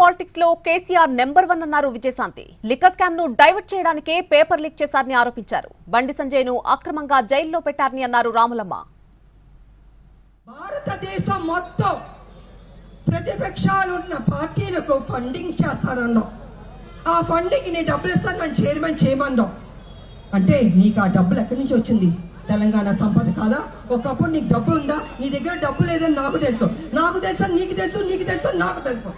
politics లో KCR number one అన్నారు Vijayashanti liquor scam ను డైవర్ట్ చేయడానికే పేపర్ లీక్ చేశారని ఆరోపించారు బండి సంజయ్ ను అక్రమంగా జైల్లో పెట్టారని అన్నారు రాములమ్మ భారతదేశం మొత్తం ప్రతిపక్షాలు ఉన్న పార్టీలకు ఫండింగ్ చేస్తానన్నాం ఆ ఫండింగ్ నీ డబ్బులు ఇస్తాను నన్ను చైర్మన్ చేయమన్నాం అంటే నీకు ఆ డబ్బులు ఎక్కడి నుంచి వచ్చింది తెలంగాణ సంపద కాదా ఒకప్పుడు నీకు డబ్బు ఉందా నీ దగ్గర డబ్బు లేదని నాకు తెలుసు నాకు తెలుసు నీకు తెలుసు నీకు తెలుసు నాకు తెలుసు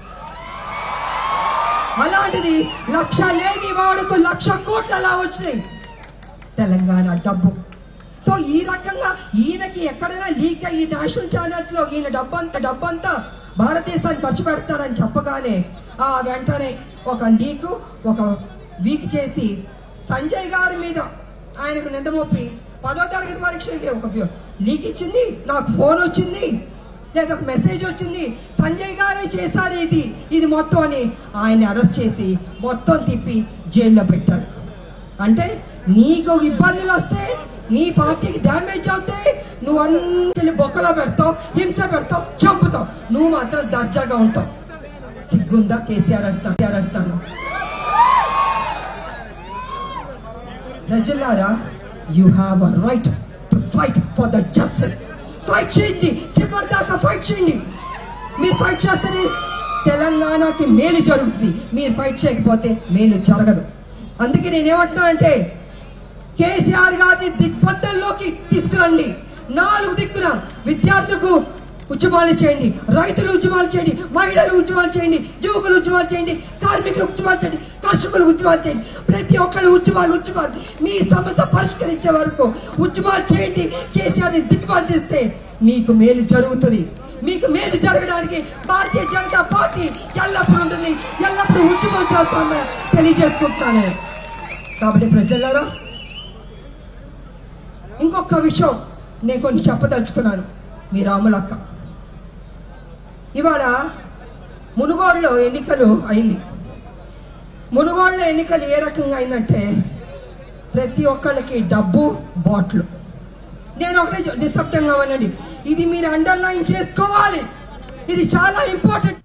అలాంటిది లక్ష లేని వాడుకు లక్ష కోట్లు అలా వచ్చినాయి తెలంగాణ డబ్బు సో ఈ రకంగా ఈయనకి ఎక్కడైనా లీక్ అయ్యి నేషనల్ ఛానల్స్ లో ఈయన డబ్బంతా డబ్బంతా భారతదేశానికి ఖర్చు పెడతాడని చెప్పగానే ఆ వెంటనే ఒక లీక్ ఒక వీక్ చేసి సంజయ్ గారి మీద ఆయనకు నిందమొప్పి పదో తరగతి పరీక్షకి ఒక లీక్ ఇచ్చింది నాకు ఫోన్ వచ్చింది లేదా ఒక మెసేజ్ వచ్చింది సంజయ్ గారే చేశారు ఇది ఇది మొత్తం అని ఆయన అరెస్ట్ చేసి మొత్తం తిప్పి జైల్లో పెట్టాడు అంటే నీకు ఇబ్బందులు వస్తే నీ పార్టీకి డ్యామేజ్ అవుతే నువ్వు అన్ని బొక్కలో పెడతావు హింస పెడతావు చంపుతావు నువ్వు మాత్రం దర్జాగా ఉంటావు సిగ్గుందా కేసీఆర్ అంటున్నా కేసీఆర్ అంటున్నాను ప్రజలారా you have a right to fight for the justice fight చేయండి చివరి దాకా ఫైట్ చేయండి మీరు ఫైట్ చేస్తేనే తెలంగాణకి మేలు జరుగుతుంది మీరు ఫైట్ చేయకపోతే మేలు జరగదు అందుకే నేనేమంటున్నానంటే కేసీఆర్ గారిని దిగ్బంధంలోకి తీసుకురండి నాలుగు దిక్కున విద్యార్థులకు ఉద్యమాలు చేయండి రైతులు ఉద్యమాలు చేయండి మహిళలు ఉద్యమాలు చేయండి యువకులు ఉద్యమాలు చేయండి కార్మికులు ఉద్యమాలు చేయండి కర్షకులు ఉద్యమాలు చేయండి ప్రతి ఒక్కరు ఉద్యమాలు ఉద్యమాలు మీ సమస్య పరిష్కరించే వరకు ఉద్యమాలు చేయండి కేసీఆర్ ని దిగ్బంధిస్తే మీకు మేలు జరుగుతుంది మీకు మేలు జరగడానికి భారతీయ జనతా పార్టీ ఎల్లప్పుడూ ఉంటుంది ఎల్లప్పుడూ ఉద్యమం చేస్తామని తెలియజేసుకుంటున్నాను కాబట్టి ప్రజలారా ఇంకొక విషయం నేను కొన్ని చెప్పదలుచుకున్నాను మీ రాములక్క ఇవాళ మునుగోడులో ఎన్నికలు అయింది మునుగోడులో ఎన్నికలు ఏ రకంగా అయిందంటే ప్రతి ఒక్కళ్ళకి డబ్బు బాట్లు నేను ఒకటే నిశ్శబ్దంగా ఉన్నాండి ఇది మీరు అండర్లైన్ చేసుకోవాలి ఇది చాలా ఇంపార్టెంట్